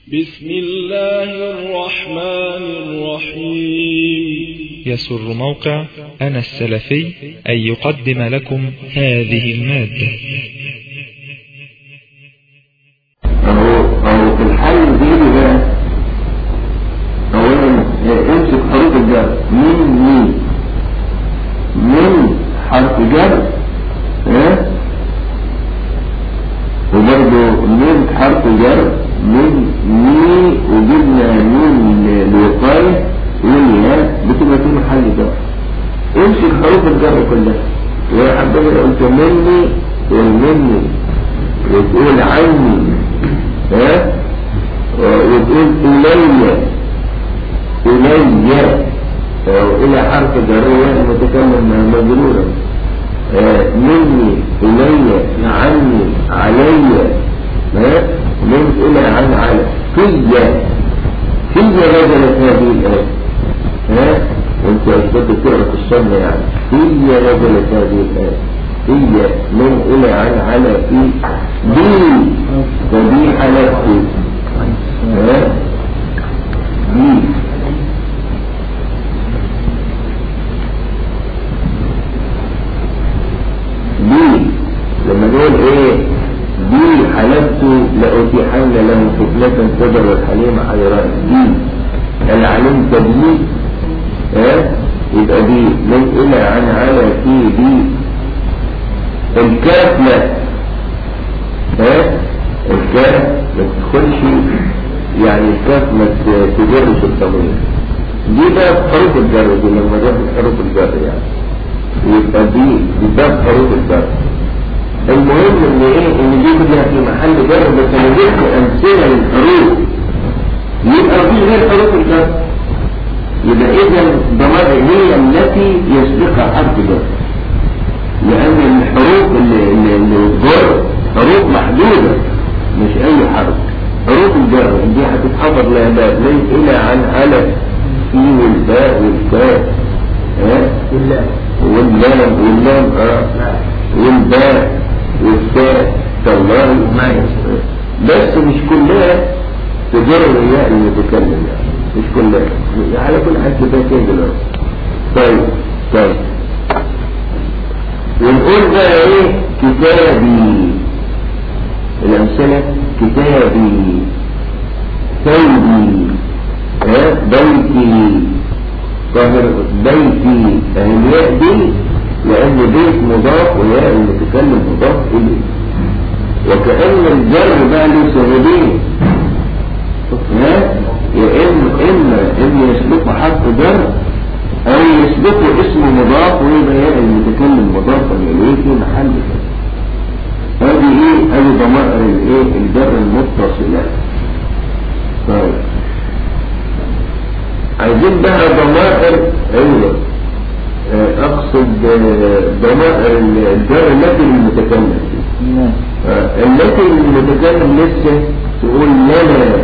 بسم الله الرحمن الرحيم يسر موقع أنا السلفي أن يقدم لكم هذه المادة أو أو في الحل دي بقى أولا امسك حروف الجر من مين من حرف جر ها وبرضه من حرف جر من مي وجبنا نون الوقاية والياء بتبقى في محل جر امسك حروف الجر كلها يا حبيبي قلت مني والمني وتقول عني ها وتقول إلي إلي إلى حرف جرية المتكلم مجرورا مني إلي عني علي ها من إلى عن على فيا فيا نزلت هذه الآية ها وانت أثبت تقرأ في السنة يعني فيا نزلت هذه الآية هي من إلى عن على في بي ودي حالتي ها بي بي لما نقول ايه بي حلفت لأتيحن له فتنة تدر والحليم حيران بي هل علمت بي ها يبقى بي من إلى عن على في بي الكاف لا ها الكاف ما تدخلش يعني الكاف ما تجرش الضمير دي بقى حروف الجر دي لما جاب حروف الجر يعني يبقى دي دي باب حروف الجر المهم ان ايه ان دي كلها في محل جر بس انا جبت امثله للحروف يبقى دي غير حروف الجر يبقى اذا ضمائر هي التي يسبقها حرف جر لأن الحروف اللي, اللي, اللي الجر حروف محدودة مش أي حرف حروف الجر دي هتتحفظ لها باب ليس إلى عن على في والباء والكاف ها واللام واللام واللام اه والباء والكاف تالله بس مش كلها تجر الرياء المتكلم يعني مش كلها على كل حد ده كده دلوقتي طيب طيب ونقول بقى ايه كتابي الامثلة كتابي ثوبي ها بيتي قاهر بيتي الياء دي لان بيت مضاف وياء المتكلم مضاف اليه وكأن الجر بقى له سببين ها يا اما اما ان يسبق حرف جر أو يسبقه اسم مضاف ويبقى المتكلم مضافا إليه في محل هذه ايه هذه ضمائر الايه الجر المتصلة طيب عايزين بقى ضمائر ايوه اقصد ضمائر الجر التي للمتكلم التي للمتكلم لسه تقول لنا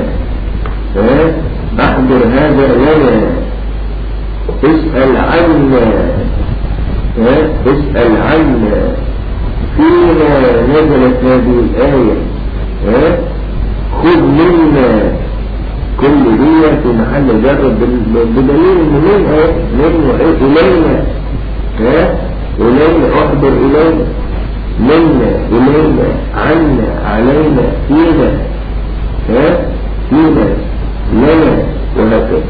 احضر هذا لنا اسأل عنا اسأل عنا فيما نزلت هذه الآية خذ منا كل دي في محل جر بدليل ان مين اهي من الينا ها الينا احضر الينا منا الينا عنا علينا فينا ها فينا لنا وهكذا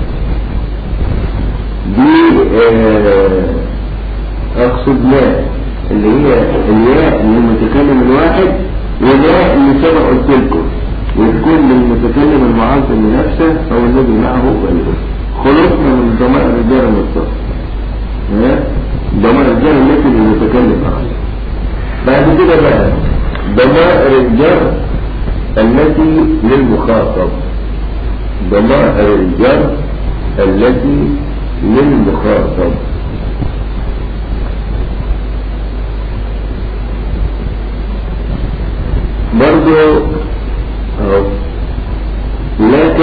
دي اه اقصد لا اللي هي الياء اللي المتكلم الواحد والياء اللي سبق قلت لكم وتكون للمتكلم المعاصر لنفسه او الذي معه غيره خلصنا من ضمائر الرجال المتصل ضمائر الرجال التي للمتكلم معه بعد كده بقى ضمائر الجر التي للمخاطب ضمائر الجر التي للمخاطب برضو لك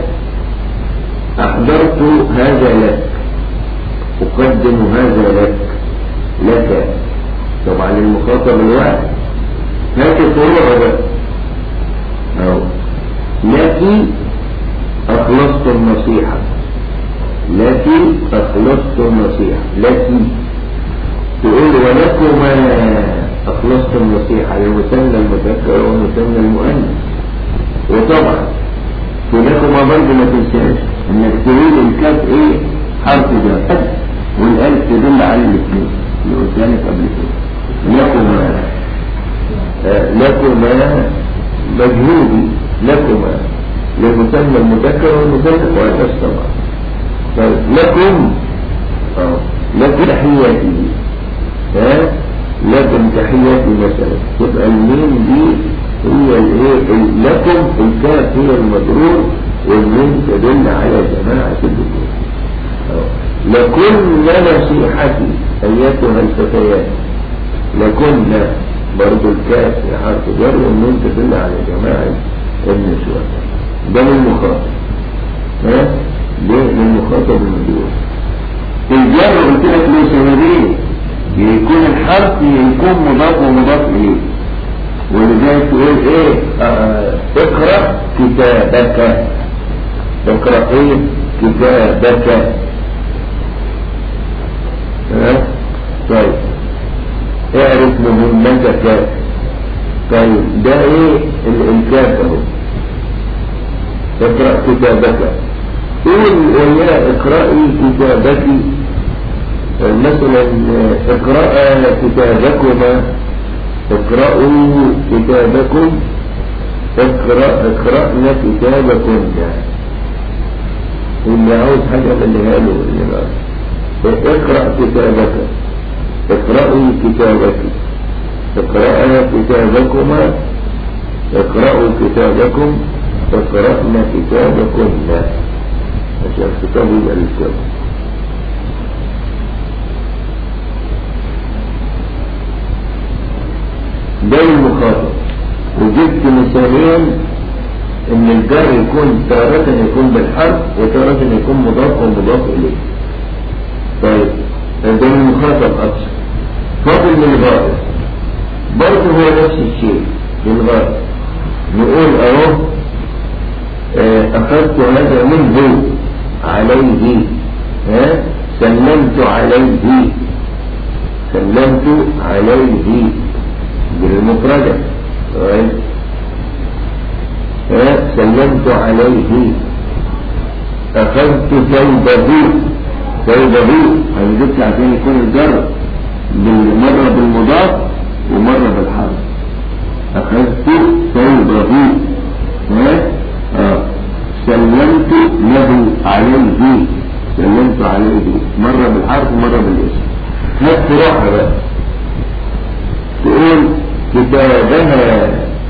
أحضرت هذا لك أقدم هذا لك لك طبعا المخاطب الواحد هات الفروع بقى أو لك أخلصت النصيحة التي أخلصت النصيحة التي تقول ولكما أخلصت النصيحة للمثنى المذكر والمثنى المؤنث وطبعا في لكما برضه ما تنساش انك تقول الكاف ايه حرف جر والالف تدل على الاثنين اللي قلت لك قبل كده لكما آه، لكما مجهودي لكما للمثنى المذكر والمثنى المؤنث طبعا طيب لكم اه لكم تحياتي ها لكم تحياتي مثلا تبقى الميم دي هي الايه لكم الكاف هي المضرور والميم تدل على جماعة الذكور لكن نصيحتي ايتها الفتيات لكن برضو الكاف في حرف جر والميم تدل على جماعة النسوة ده للمخاطب ها ليه للمخاطب المدور الجر قلت لك له سببين يكون الحرف يكون مضاف ومضاف اليه ولذلك تقول ايه آه اقرأ كتابك اقرأ ايه كتابك ها طيب اعرف مهمتك طيب ده ايه الكاف اهو اقرأ كتابك قول ويا اقرأي كتابك مثلا اقرأ كتابكما اقرأوا كتابكم اقرأ اقرأنا كتابكم اللي عاوز حاجة خليها له اللي بقى اقرأ كتابك اقرأوا كتابك اقرأنا كتابكما اقرأوا كتابكم اقرأنا كتابكم عشان الكتاب يبقى للكتاب ده المخاطب وجبت مثالين ان الجر يكون تارة يكون بالحرف وتارة يكون مضاف ومضاف اليه طيب ده المخاطب اكثر فاضل من الغائب برضه هو نفس الشيء للغائب نقول اهو اخذت هذا منه عليه ها سلمت عليه سلمت عليه بالمفردة طيب سلمت عليه أخذت ثوبه ثوبه هنجبت عشان يكون الجر مرة بالمضاف ومرة بالحرف أخذت ثوبه آه. سلمت له عليه سلمت عليه مرة بالحرف ومرة بالاسم هات راحة بقى تقول كتابها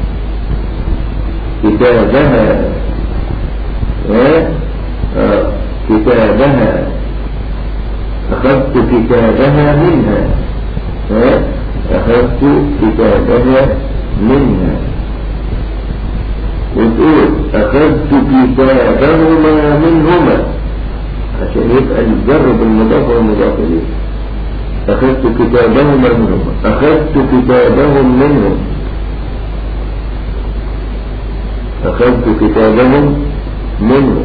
كتابها اه اه كتابها أخذت كتابها منها اه أخذت كتابها منها وتقول أخذت كتابهما منهما عشان يبقى الجر بالمضاف والمضاف إليه أخذت كتابهم منهم أخذت كتابهم منهم أخذت كتابهم منهم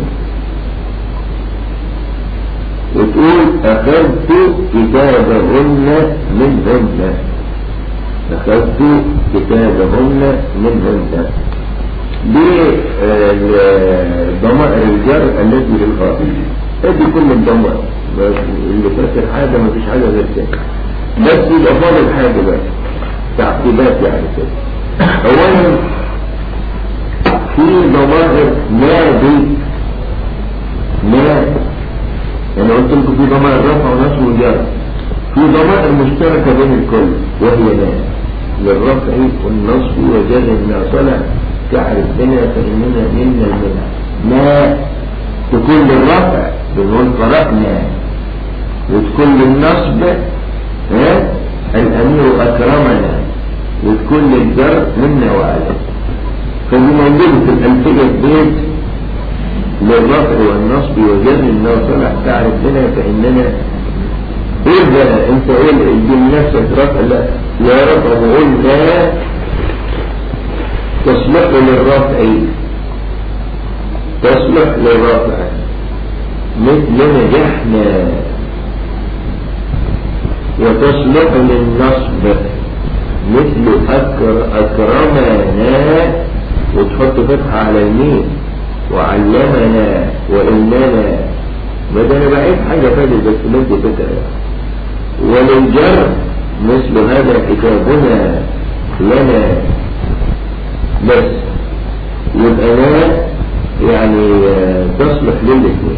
وتقول أخذت كتابهن منهن أخذت كتابهن منهن دي ضمائر الجر التي للغائب ادي كل الضمائر اللي فاكر حاجة ما فيش حاجة غير كده بس يبقى فاضل حاجة بقى تعقيبات يعني كده اولا في ضمائر نادي نادي انا قلت لكم في ضمائر رفع ونصب وجر في ضمائر مشتركة بين الكل وهي نادي للرفع والنصب وجر ما صلع تعرف بنا فإننا منا المنع ما تكون للرفع بنقول قرأنا وتكون للنصب ها الأمير أكرمنا وتكون للجر منا وعلى فدي موجودة في الأمثلة البيت للرفع والنصب وجر الناصلة تعرف بنا فإننا ايه ده انت قول ادي نفسك رفع لا يا رفع وقول لا تصلح للرفع تصلح للرفع مثل نجحنا وتصلح للنصب مثل أكر أكرمنا وتحط فتحة على الميم وعلمنا وإننا ما ده أنا بعيد حاجة فاتت بس مدي فكرة وللجر مثل هذا كتابنا لنا بس يبقى لا يعني تصلح للاثنين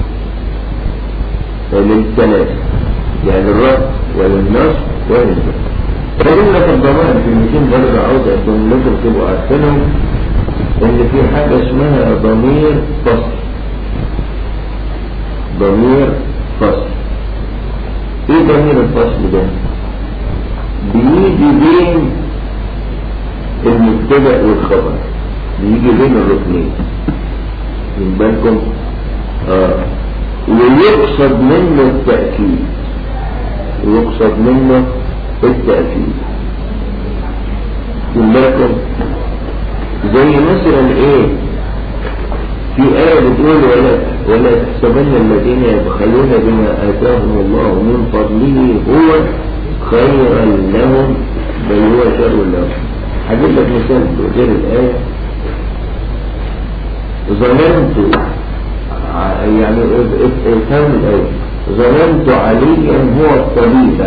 للثلاثة يعني الرفع وللنصب وللجر فقلنا في الضمان في المتين برضه عاوز أكون لكم تبقوا عارفينهم إن في حاجة اسمها ضمير فصل ضمير فصل ايه ضمير الفصل ده بيجي بين المبتدا والخبر بيجي بين الركنين من بالكم اه ويقصد منه التأكيد ويقصد منه التأكيد من بالكم زي مثلا ايه في آية بتقول ولا ولا تحسبن الذين يبخلون بما آتاهم الله من فضله هو خيرا لهم بل هو شر لهم هجيب لك مثال غير الآية ظننت يعني افهم الآية ظننت عليا هو الطبيب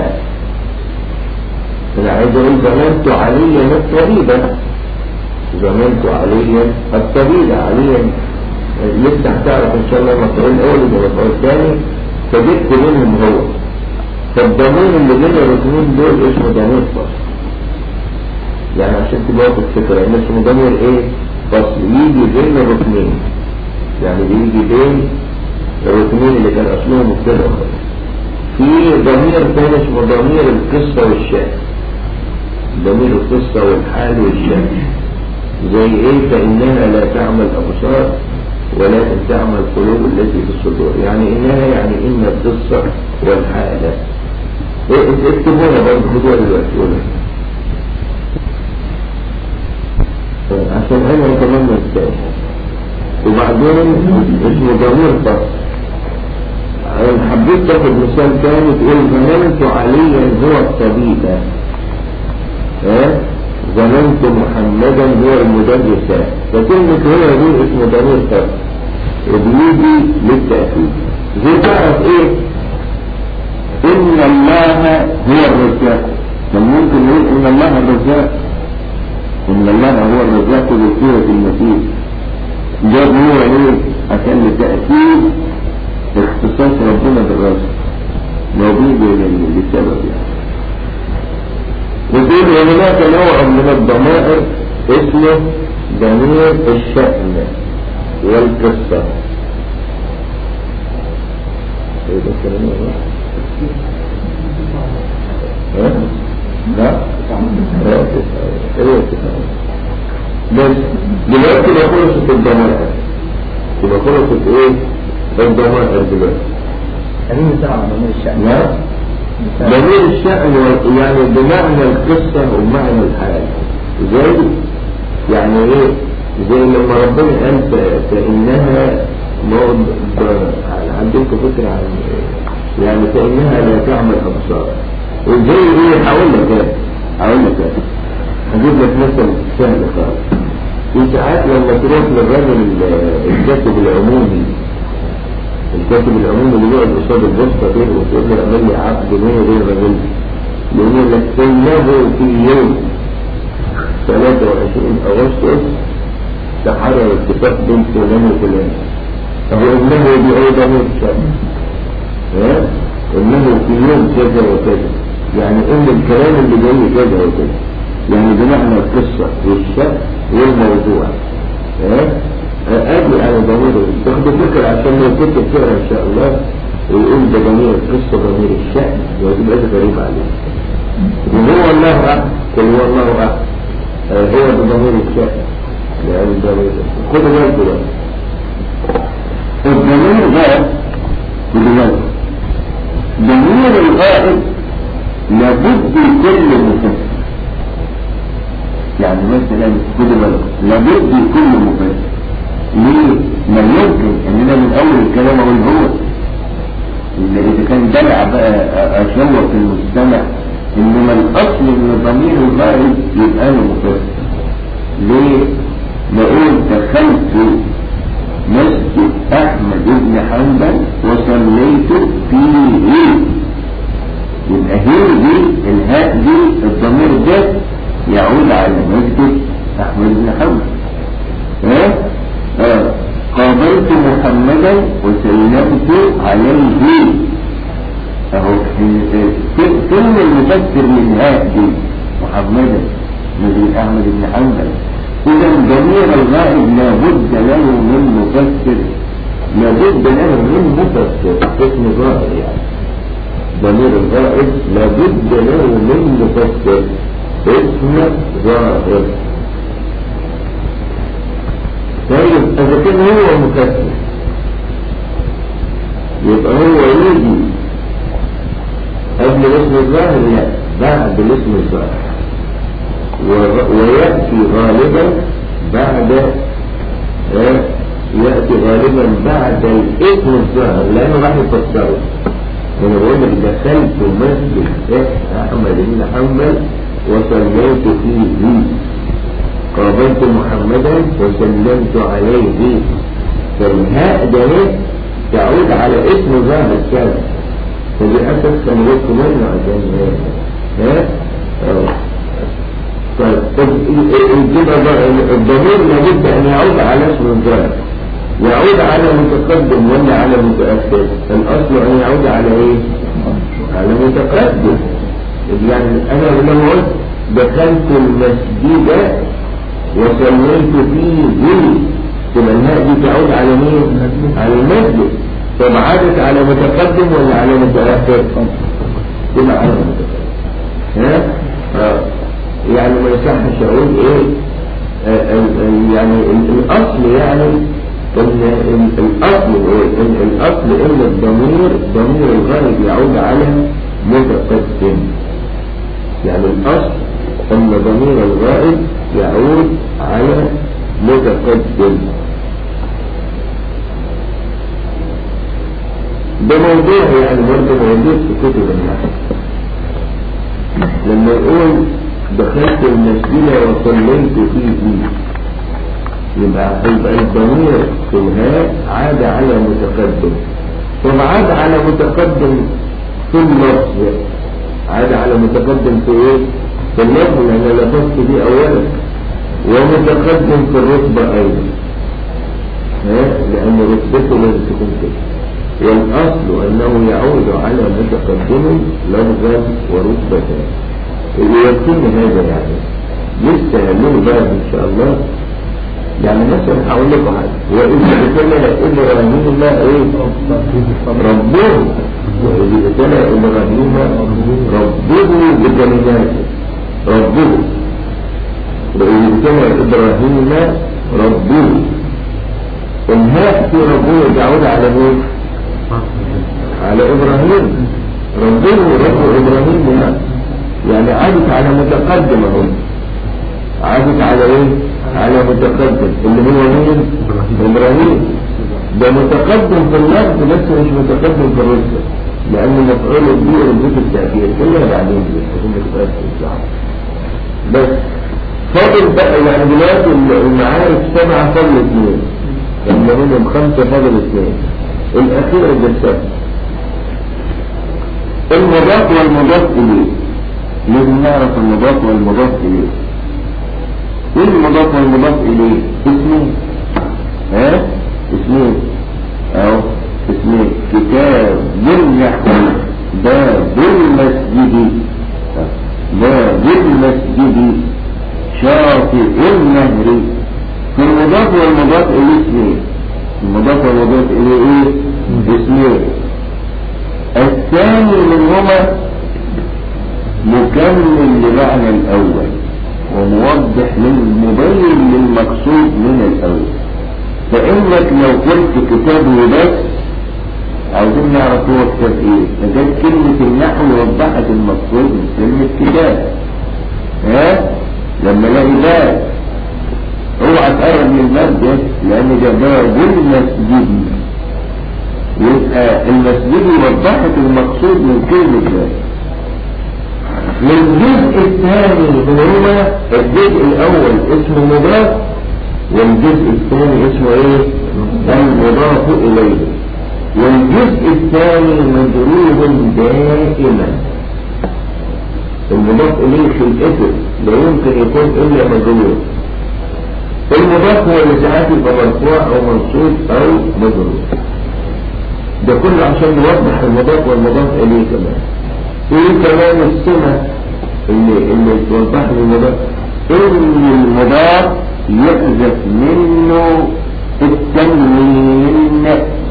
أنا عايز أقول ظننت عليا الطبيب ظننت عليا الطبيب عليا لسه هتعرف ان شاء الله المفعول الاول والمفعول الثاني فجبت منهم هو فالضمير اللي بين الركنين دول اسمه ضمير فصل يعني عشان تبقى واخد فكره ان اسمه ضمير ايه فصل يجي بين الركنين يعني بيجي بين الركنين اللي كان اصلهم مبتدا في ضمير ثاني اسمه ضمير القصه والشان ضمير القصه والحال والشان زي ايه فانها لا تعمل ابصار ولكن تعمل القلوب التي في الصدور يعني انها يعني ان القصة والحالة اكتبوها برضه خدوها دلوقتي قولها عشان انا اتمنى الثاني وبعدين اسمه ضمير فصل انا حبيت تاخد مثال ثاني تقول ظننت عليا هو الطبيب ها ظننت محمدا هو المدرس فكلمة هو دي اسمه ضمير فصل وبيجي للتأكيد زي تعرف ايه ان الله هو الرزاق من ممكن نقول ان الله الرزاق ان الله هو الرزاق بصورة المسيح جاب هو ليه عشان لتأكيد اختصاص ربنا بالرزق موجود لسبب يعني وقيل هناك نوع من الضمائر اسمه ضمير الشأن والقصة ايه ده الكلام ها؟ لا ايه بس دلوقتي يبقى خلصت الضمائر يبقى خلصت ايه الضمائر دلوقتي خلينا نسمع ضمير الشأن لا ضمير الشأن يعني بمعنى القصة ومعنى الحال زي يعني ايه زي لما ربنا قال فإنها موض عندكم فكرة عن يعني فإنها لا تعمل أبصار وزي ايه هقول لك ايه هقول لك ايه هجيب لك مثل سهل خالص في ساعات لما تروح للراجل الكاتب العمومي الكاتب العمومي اللي بيقعد قصاد البوسطة كده وتقول له اعمل لي عقد بيني وبين الراجل يقول لك إنه في يوم 23 أغسطس تحرر اتفاق بين فلان وفلان فهو إنه بأيضا الشأن ها إنه في يوم كذا وكذا يعني إن الكلام اللي جاي كذا وكذا يعني بمعنى القصة والشأن والموضوع ها أجي على ضمير تاخدوا فكرة عشان لو كنت بتقرا إن شاء الله ويقول ده ضمير القصة ضمير الشأن وتبقى غريب عليه وهو الله أحد قل هو الله أحد هو بضمير الشأن يعني ضمير خدوا بالكم بقى الضمير ده بالغلط ضمير الغائب لابد كل مفسر يعني مثلا خدوا بالكم لابد كل مفسر ليه؟ ما يمكن اننا من اول الكلام اقول هو إلا اذا كان دلع بقى اشوه في المستمع انما الاصل ان ضمير الغائب يبقى له مفسر ليه؟ بقول دخلت مسجد احمد بن حنبل وصليت فيه يبقى هي دي الهاء دي الضمير ده يعود على مسجد احمد بن حنبل ها؟ آه. قابلت محمدا وسلمت عليه اهو فين المفسر من هاء دي محمدا نبي احمد بن حنبل اذا ضمير الغائب لابد له من مفسر لابد له من مفسر اسم ظاهر يعني ضمير الغائب لابد له من مفسر اسم ظاهر طيب اذا كان هو مفسر يبقى هو يجي قبل الاسم الظاهر لا بعد الاسم الظاهر ويأتي غالبا بعد يأتي غالبا بعد الاسم الظاهر لأنه راح يفسره أنا بقول لك دخلت مسجد أحمد بن حنبل وصليت فيه قابلت محمدا وسلمت عليه فالهاء ده تعود على اسم ظاهر كامل فللأسف كان لكم منه عشان ها طيب كده الضمير لابد ان يعود على اسم الظاهر يعود على متقدم ولا على متأخر الاصل ان يعود على ايه على متقدم يعني انا لما قلت دخلت المسجد وصليت فيه تبقى الهاء دي تعود على مين على المسجد طب عادت على متقدم ولا على متأخر تبقى على متقدم ها آه. يعني ما يصحش اقول ايه آه يعني الاصل يعني ان الاصل إن الاصل ان الضمير ضمير الغالب يعود على متقدم يعني الاصل ان ضمير الغائب يعود على متقدم ده موضوع يعني برضه موجود في كتب النحو لما يقول دخلت المسجد وصليت فيه يبقى يبقى الضمير في الهاء عاد على متقدم طب عاد على متقدم في اللفظ عاد على متقدم في ايه في اللفظ لان لفظت دي اولا ومتقدم في الرتبة ايضا ها لان رتبته لازم تكون كده والاصل انه يعود على متقدم لفظا ورتبة يكون هذا يعني لسه له باب ان شاء الله يعني مثلا هقول لكم حاجه واذا ابتلى ابراهيم الله ايه ربه واذا ابتلى ابراهيم ربه بكلماته ربه واذا ابتلى ابراهيم ربه الهاء في ربه تعود على مين على ابراهيم ربه رب ابراهيم يعني يعني عادت على متقدم اهو عادت على ايه على متقدم اللي هو مين ابراهيم ده متقدم في اللفظ بس مش متقدم في الرسل لان مفعول به رمزة التأثير كلها بعدين بس فاضل بقى يعني دلوقتي المعارف سبعة فاضل اثنين لما منهم خمسة فاضل اثنين الاخير ده السبب المضاف والمضاف اليه لازم نعرف المضاف والمضاف إليه ايه المضاف والمضاف إليه اسمه ها اسمه اهو اسمه كتاب النحو باب المسجد باب المسجد شاطئ النهر في المضاف والمضاف إليه اسمه المضاف والمضاف إليه ايه اسمه الثاني منهما مكمل لمعنى الأول وموضح للمبين للمقصود من الأول فإنك لو قلت كتابه بس عاوزين نعرف هو كتاب ايه فجت كلمة النحو وضحت المقصود من كلمة كتاب ها لما الاقي باب اوعى تقرب من الباب ده لان ده باب المسجد يبقى المسجد وضحت المقصود من كلمة ده والجزء الثاني هو الجزء الاول اسمه مضاف والجزء الثاني اسمه ايه المضاف اليه والجزء الثاني مجرور دائما المضاف اليه في الاسم لا يمكن يكون الا مجرور المضاف هو اللي ساعات يبقى مرفوع او منصوب او مجرور ده كله عشان نوضح المضاف والمضاف اليه كمان ايه كمان السنة اللي اللي توضح لي المضاف ان المضاف يحذف منه التنوين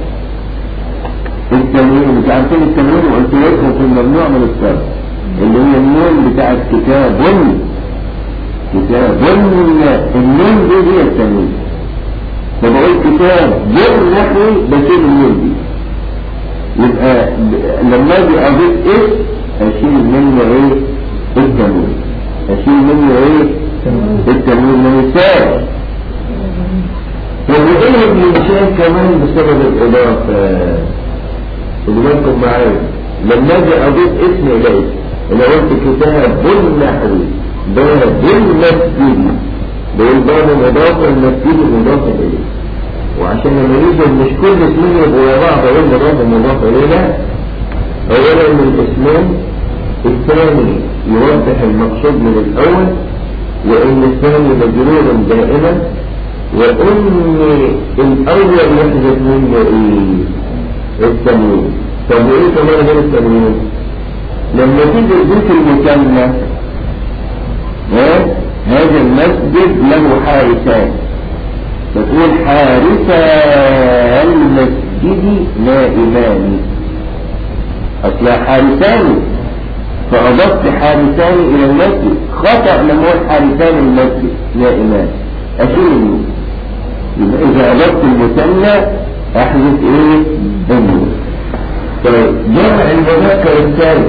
التنوين انت عارفين التنوين وقلت لكم في الممنوع من الصرف اللي هي النون بتاعت كتاب كتاب النون دي هي التنوين فبقول كتاب جر نحوي بشيل النون دي يبقى لما اجي اضيف اسم اشيل منه ايه التنوين اشيل منه ايه التنوين مثال وبإيه الإنسان كمان بسبب الإضافة خدوا معايا لما أجي أضيف اسم إليه أنا قلت كتاب بالنحوي باب بالمسجد بقول باب مضاف المسجد مضاف إليه وعشان لما يوجد مش كل اسمين يبقوا ورا بعض اقول مضاف ومضاف إليه لا أولا من الاسمين الثاني يوضح المقصود من الأول وإن الثاني مجرور دائما وإن الأول يحدث منه إيه؟ التنوين طب وإيه كمان غير التنوين؟ لما تيجي البيت المثنى هذا المسجد له حارسان تقول حارسا المسجد نائمان أصلا حارسان فأضفت حارسان إلى المسجد خطأ لما هو حارسان المسجد نائمان أشيل النور يبقى إذا أضفت المثنى أحدث إيه؟ النور طيب جمع المذكر الثالث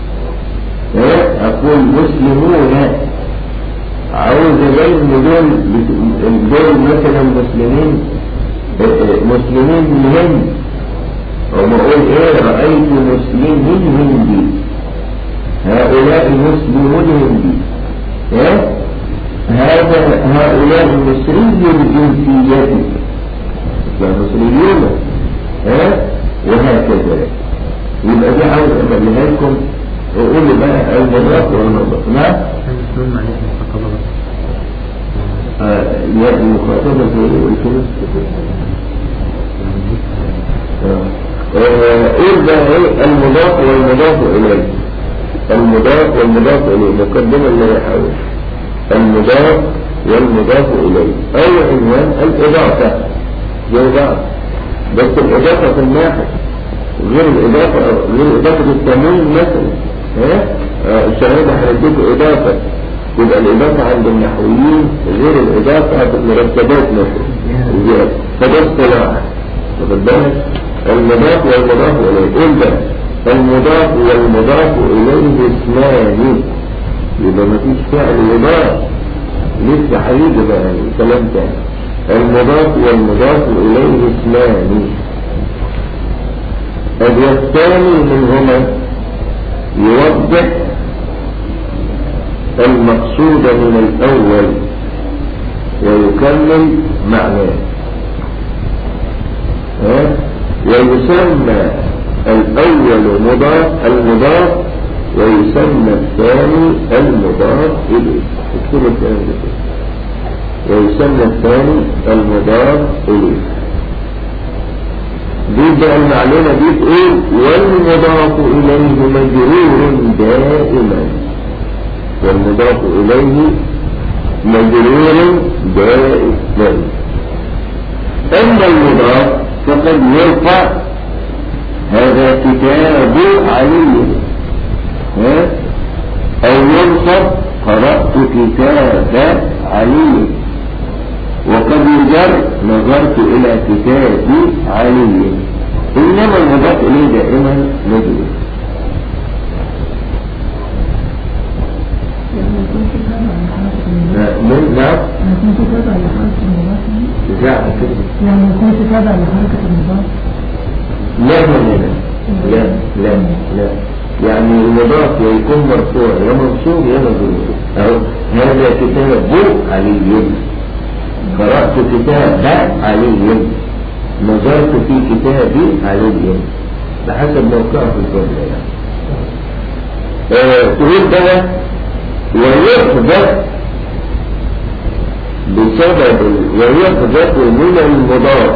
أقول مسلمون عاوز أبين دول دول مثلا مسلمين مسلمين من هند وما أقول إيه رأيت مسلمين من هندي هؤلاء مسلمون هندي إيه هذا هؤلاء مصري الجنسيات مصريون ها وهكذا يبقى دي عاوز أبلغها لكم وقول لي بقى المضاف والمضاف نعم يا المخاطبة زي ايه قلت له ايه بقى ايه المضاف والمضاف اليه المضاف والمضاف اليه مقدمة اللي يحاول المضاف والمضاف اليه اي عنوان الاضافة زي بعض بس الاضافة في الناحية غير الاضافة غير اضافة التمويل مثلا ها الشهادة هنديكوا اضافة يبقى الإضافة عند النحويين غير الإضافة بالمرتبات مثلا فده اصطلاح واخد بالك المضاف والمضاف إليه قول ده المضاف والمضاف إليه اسمان يبقى ما فيش فعل يضاف لسه هيجي بقى يعني كلام تاني المضاف والمضاف إليه اسمان الثاني منهما يوضح المقصود من الأول ويكمل معناه ها؟ ويسمى الأول مضاف المضاف ويسمى الثاني المضاف إليه اكتب الكلام ده ويسمى الثاني المضاف إليه دي بقى المعلومة دي تقول والمضاف إليه مجرور دائما والمضاف إليه مجرور دائما أما المضاف فقد يرفع هذا كتاب علي ها؟ أو ينصب قرأت كتاب علي وقد يجر نظرت إلى كتاب علي إنما المضاف إليه دائما مجرور من نعم يكون في تابع لحركة المضاف لا كده يعني يكون في تابع لحركة المضاف لا لا لا لا لا لا يعني المضاف يا يكون مرفوع يا منصوب يا مجرور أهو هذا كتاب علي قرأت كتاب علي نظرت في كتاب علي بحسب موقعه في الجملة يعني آه، تقول بقى ويحدث بسبب ويحدث من المضاف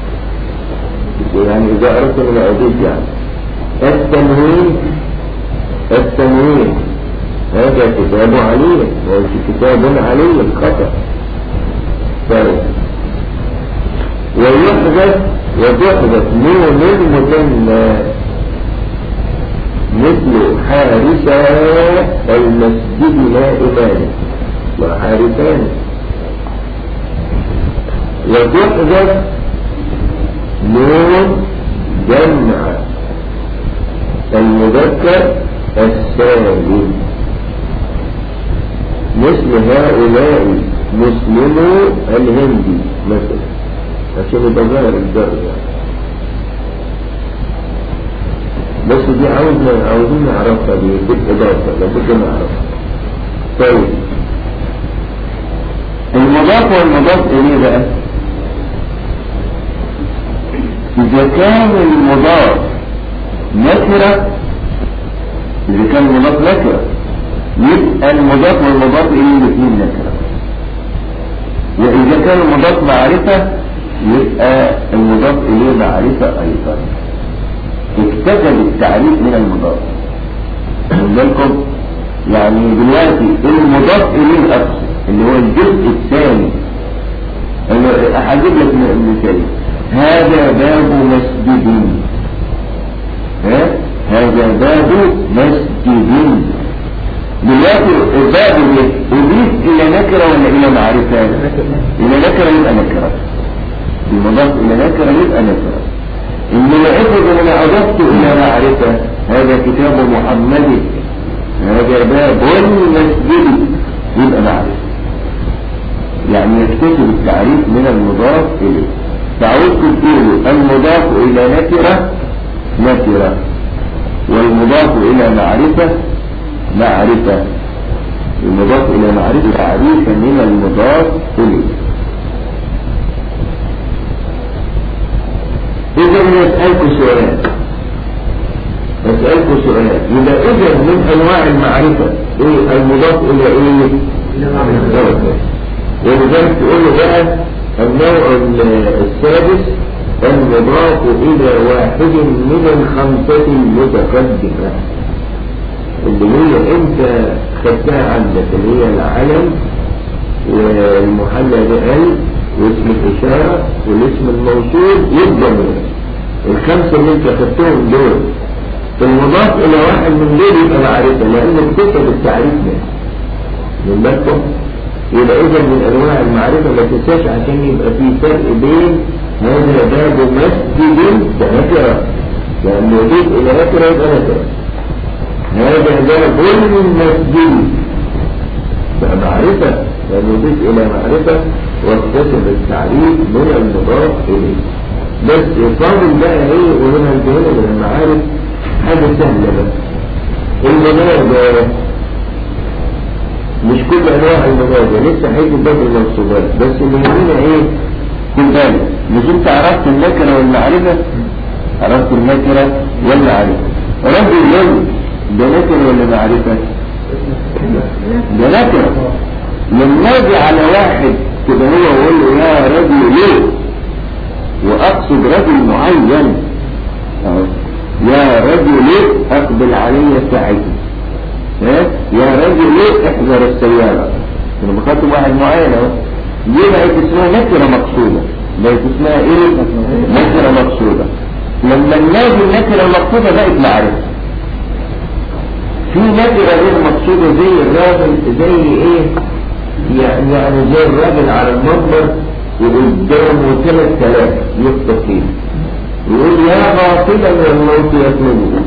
يعني إذا أردت من أضيف يعني التنوين التنوين هذا كتاب علي وليس كتاب علي خطأ طيب ويحدث وتحدث نون المثنى مثل حارسا المسجد نائمان وحارسان وتحدث نون جمع المذكر السالم مثل هؤلاء مسلمو الهندي مثلا عشان يبقى ظاهر الجر يعني بس دي عاوزنا عاوزين نعرفها دي بالإضافة لابد نعرفها طيب المضاف والمضاف إليه بقى إذا كان المضاف نكرة إذا كان المضاف نكرة يبقى المضاف والمضاف إليه الاثنين نكرة وإذا كان المضاف معرفة يبقى المضاف إليه معرفة أيضا اكتفى بالتعريف من المضاف لكم يعني دلوقتي المضاف إليه الأقصى اللي هو الجزء الثاني اللي هجيب لك مثال هذا باب مسجد ها هذا باب مسجد دلوقتي الباب ده أضيف إلى نكرة ولا إلى معرفة؟ إلى نكرة يبقى نكرة المضاف إلى نكرة يبقى نكرة إنما افرض أن أنا أضفت إلى معرفة هذا كتاب محمد هذا باب مسجد يبقى معرفة يعني يكتسب التعريف من المضاف إليه تعودكم تقولوا المضاف إلى نكرة نكرة والمضاف إلى معرفة معرفة المضاف إلى معرفة تعريفا من المضاف إليه إذا نسألكم سؤال أسألكم سؤال يبقى إذا من أنواع المعرفة إيه المضاف إلى إيه؟ إلى معرفة ولذلك تقول له بقى النوع السادس المضاف إلى واحد من الخمسة المتقدمة اللي هي أنت خدتها عندك اللي هي العلم والمحلى بأل واسم الإشارة والاسم الموصول يبقى منه الخمسة اللي انت خدتهم دول المضاف إلى واحد من دول يبقى معرفة لأنه كتب التعريف ده من بالكم يبقى إذا من أنواع المعرفة ما تنساش عشان يبقى في فرق بين هذا باب مسجد كنكرة لأنه يضيف إلى نكرة يبقى نكرة هذا باب المسجد بقى معرفة لأنه يضيف إلى معرفة واكتسب التعريف من المضاف إليه بس فاضل بقى إيه وهنا الجهنة من المعارف حاجة سهلة بقى المضاف مش كل انواع المبادئ لسه هيجي باب المنصوبات بس اللي يهمنا ايه خد بالك مش انت عرفت النكره والمعرفه عرفت النكره والمعرفه رجل يوم ده نكره ولا معرفه ده نكره لما اجي على واحد كده هو واقول له يا رجل ليه واقصد رجل معين اهو يا رجل ليه اقبل علي ساعتي يا رجل ليه احذر السيارة انا بخاطب واحد معين اهو دي بقت اسمها نكرة مقصودة بقت اسمها ايه نكرة مقصودة لما نلاقي النكرة المقصودة بقت معرفة في نكرة غير مقصودة زي الراجل زي ايه يعني يعني زي الراجل على المنبر وقدامه ثلاث ثلاث يخطب فيه يقول يا غافلا والموت يطلبه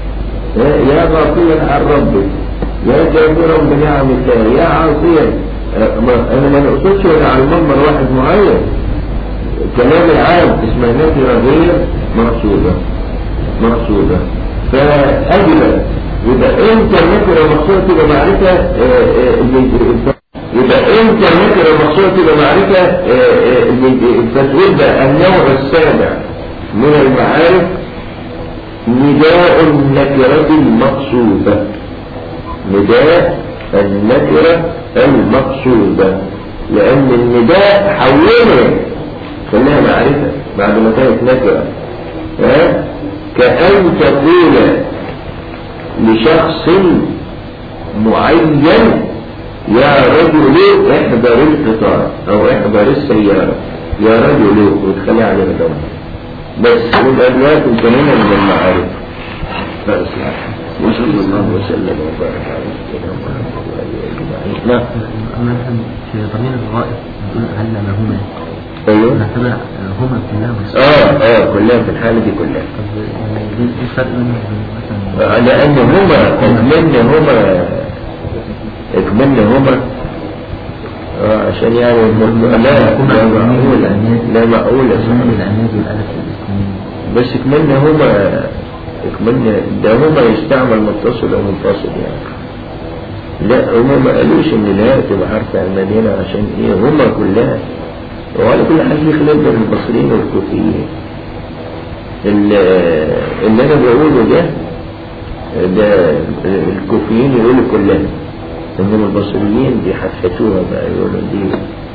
يا غافلا عن ربك يا كافرا بنعم الله يا عاصيا أه، ما- انا ما نقصدش ولا على المنبر واحد معين كلام العام اسمها نكرة غير مقصودة مقصودة فأجل يبقى انت النكرة مقصودة تبقى معرفة آه، آه، اللي- يبقى انت النكرة مقصودة تبقى معرفة آه، آه، اللي- التسويل ده النوع السابع من المعارف نداء النكرة المقصودة نداء النكرة المقصودة لأن النداء حولها خليها معرفة بعد ما كانت نكرة ها؟ كأن تقول لشخص معين يا رجل احضر القطار او احضر السيارة يا رجل وتخلي عليه الدم بس يبقى دلوقتي انتهينا من المعارف بس وصلى الله وسلم وبارك على سيدنا محمد وآله أجمعين نعم مثلا في ضمير الغائب نقول علمهما ايوه نعتبر هما كلها بس اه اه كلها في الحالة دي كلها طب يعني دي دي الفرق بين مثلا لأن هما اكملنا هما اكملنا هما آه عشان يعني الم- لا لا معقولة لا معقولة ضمير صحيح. العناد والألف والاثنين بس اكملنا هما اكملنا ده هما يستعمل متصل او منفصل يعني لا هما ما قالوش ان الهاء تبقى حرف المدينة عشان ايه هما كلها وعلى كل حال في خلاف بين البصريين والكوفيين ال- اللي انا بقوله ده ده الكوفيين يقولوا كلها انما البصريين بيحفتوها بقى يقولوا دي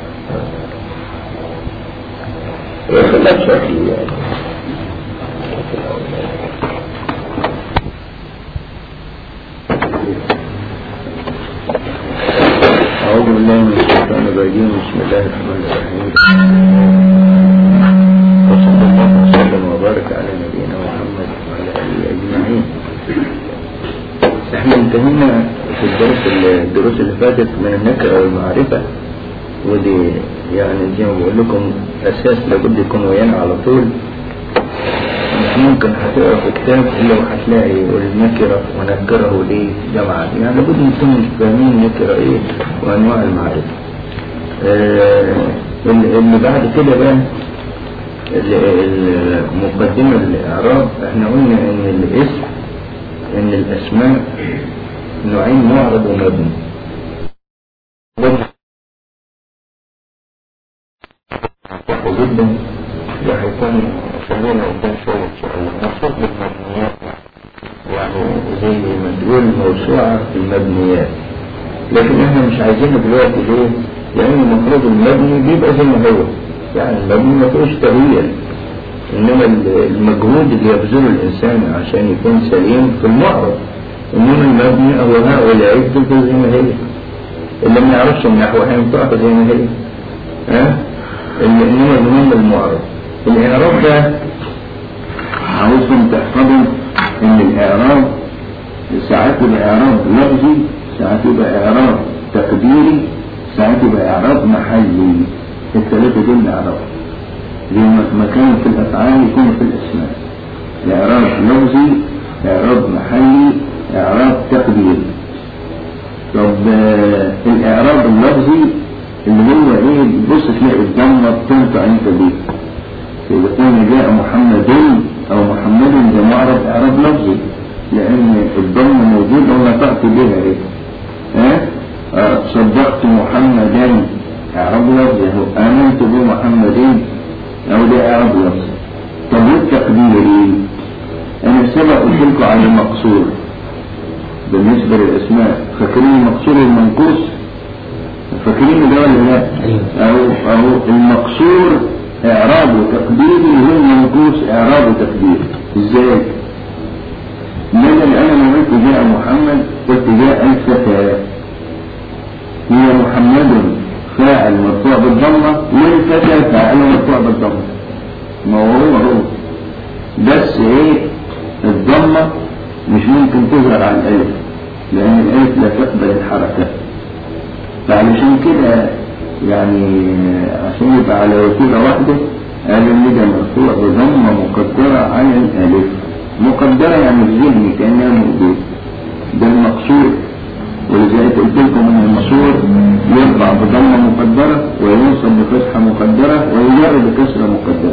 آه. خلاف شكلي يعني أعوذ بالله من الشيطان الرجيم بسم الله الرحمن الرحيم وصلى الله وسلم وبارك على نبينا محمد وعلى آله أجمعين احنا انتهينا في الدرس الدروس اللي فاتت من النكرة والمعرفة ودي يعني زي ما بقول لكم أساس لابد يكون ويانا على طول مش ممكن هتقرا في كتاب الا وهتلاقي والنكره ونكره ليه جمعا يعني لابد نكون فاهمين النكره ايه وانواع المعرفه. آه اللي اللي بعد كده بقى ال- المقدمه الاعراب احنا قلنا ان الاسم ان الاسماء نوعين معرض ومبني. واضح جدا وهيكون خلينا قدام شوية إن شاء الله مقصود بالمبنيات يعني زي ما تقول موسوعة في المبنيات لكن احنا مش عايزينه دلوقتي ليه؟ لأن المفروض المبني بيبقى زي ما هو يعني المبني ما فيهوش تغيير إنما ال- المجهود اللي يبذله الإنسان عشان يكون سليم في المعرض إنما المبني أو هاء والعيد تبقى زي ما هي اللي ما يعرفش النحو هينفعه زي ما هي ها؟ اللي إنما المهم المعرض الإعراب ده عاوزكم تحفظوا إن الإعراب ساعات يبقى إعراب لفظي ساعات يبقى إعراب تقديري ساعات يبقى إعراب محلي الثلاثة دول إعراب زي ما ما كانوا في الأفعال يكونوا في الأسماء إعراب لفظي إعراب محلي إعراب تقديري طب آه، الإعراب اللفظي اللي هو إيه بص تلاقي الضمة بتنطق أنت بيه إذا كان جاء محمد أو محمد ده معرض إعراب لفظي لأن الضم موجود أو نطقت بها إيه ها آه، صدقت محمدا إعراب لفظي أهو آمنت بمحمد أو ده إعراب لفظي طب والتقديري أنا سبق قلت لكم على المقصور بالنسبة للأسماء فاكرين المقصور والمنقوص فاكرين ده ولا لا؟ أو أو المقصور إعراب وتقديري هو المنقوص إعراب وتقديري إزاي؟ مثلا أنا لما قلت جاء محمد قلت جاء الفتى هي محمد فاعل مرفوع بالضمة والفتى فاعل مرفوع بالضمة ما هو هو هو بس ايه الضمة مش ممكن تظهر على الألف لأن الألف لا تقبل الحركة فعلشان كده يعني عشان يبقى على وسيلة واحدة قال إن ده مرفوع بضمة مقدرة على الألف مقدرة يعني في ذهني كأنها موجودة ده المقصود ولذلك قلت لكم ان المشهور يرفع بضمه مقدره وينصب بفتحه مقدره ويجر بكسره مقدره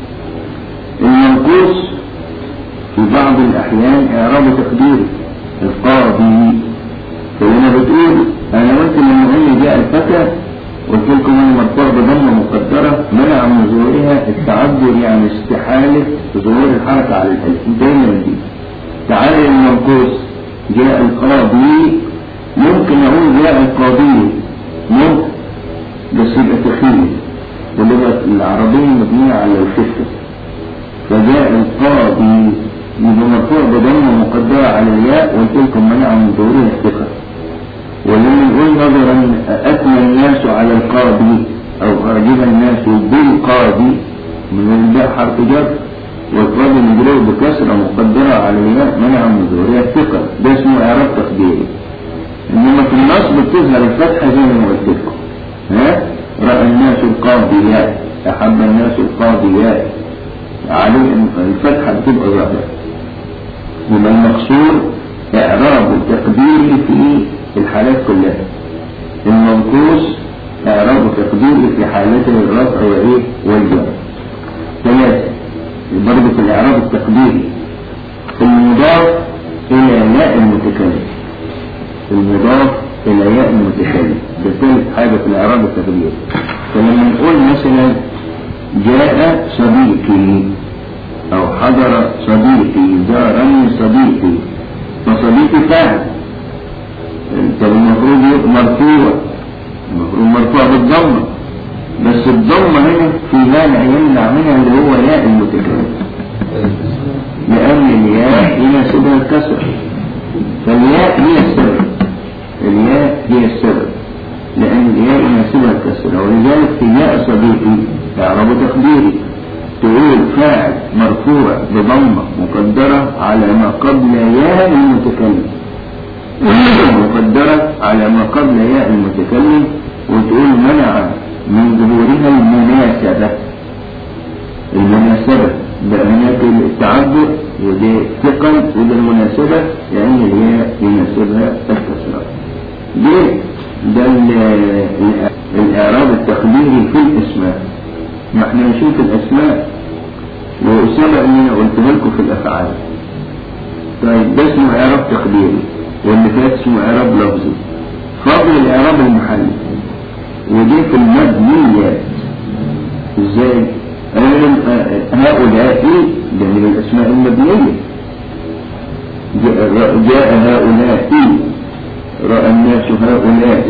المنقوص في بعض الاحيان اعراب تقديري القاضي فلما بتقول انا قلت لما قال جاء الفتى قلت لكم ان مرفوع بضمه مقدره منع من ظهورها التعذر يعني استحاله ظهور الحركه على الاسم دايما دي تعالى المنقوص جاء القاضي ممكن اقول جاء القاضي ممكن بس يبقى تخيل اللغه العربيه مبنيه على الخفه فجاء القاضي يبقى مرفوع بضمه مقدره على الياء قلت لكم منع من ظهورها الثقه ولما نقول نظرا أثنى الناس على القاضي أو أعجب الناس بالقاضي من الباء حرف جر والقاضي مجرور بكسرة مقدرة على الياء منع من ظهورها الثقة ده اسمه إعراب تقديري إنما في النصب بتظهر الفتحة زي ما قلت لكم ها رأى الناس القاضيات أحب الناس القاضيات عليه الفتحة بتبقى ظاهرة يبقى المقصور إعراب تقديري في الحالات كلها المنقوص إعراب تقديري في حالات الرفع وإيه والجر ثلاثة برضه في الإعراب التقديري المضاف إلى ياء المتكلم المضاف إلى ياء المتكلم ده ثالث حاجة في الإعراب التقديري فلما نقول مثلا جاء صديقي أو حضر صديقي زارني صديقي فصديقي فاعل طب المفروض يبقى مرفوع المفروض مرفوع بالضمة بس الضمة هنا في مانع يمنع منها اللي هو ياء المتكلم لأن الياء يناسبها الكسر فالياء هي السبب الياء هي السبب لأن الياء يناسبها الكسر ولذلك في ياء صديقي إعراب تقديري تقول فاعل مرفوع بضمة مقدرة على ما قبل ياء المتكلم مقدرة على ما قبل ياء المتكلم وتقول منع من ظهورها المناسبة المناسبة ده هناك التعبد ودي ثقل وده المناسبة لأن الياء يناسبها الكسرة ليه؟ ده الإعراب التقديري في الأسماء ما احنا نشوف الأسماء وسبق اني قلت لكم في الأفعال طيب ده اسمه إعراب تقديري واللي فات اسمه إعراب لفظي فاضل الإعراب المحلي ودي في المبنيات ازاي؟ أولا هؤلاء ده من الأسماء المبنية جاء, جاء هؤلاء رأى الناس هؤلاء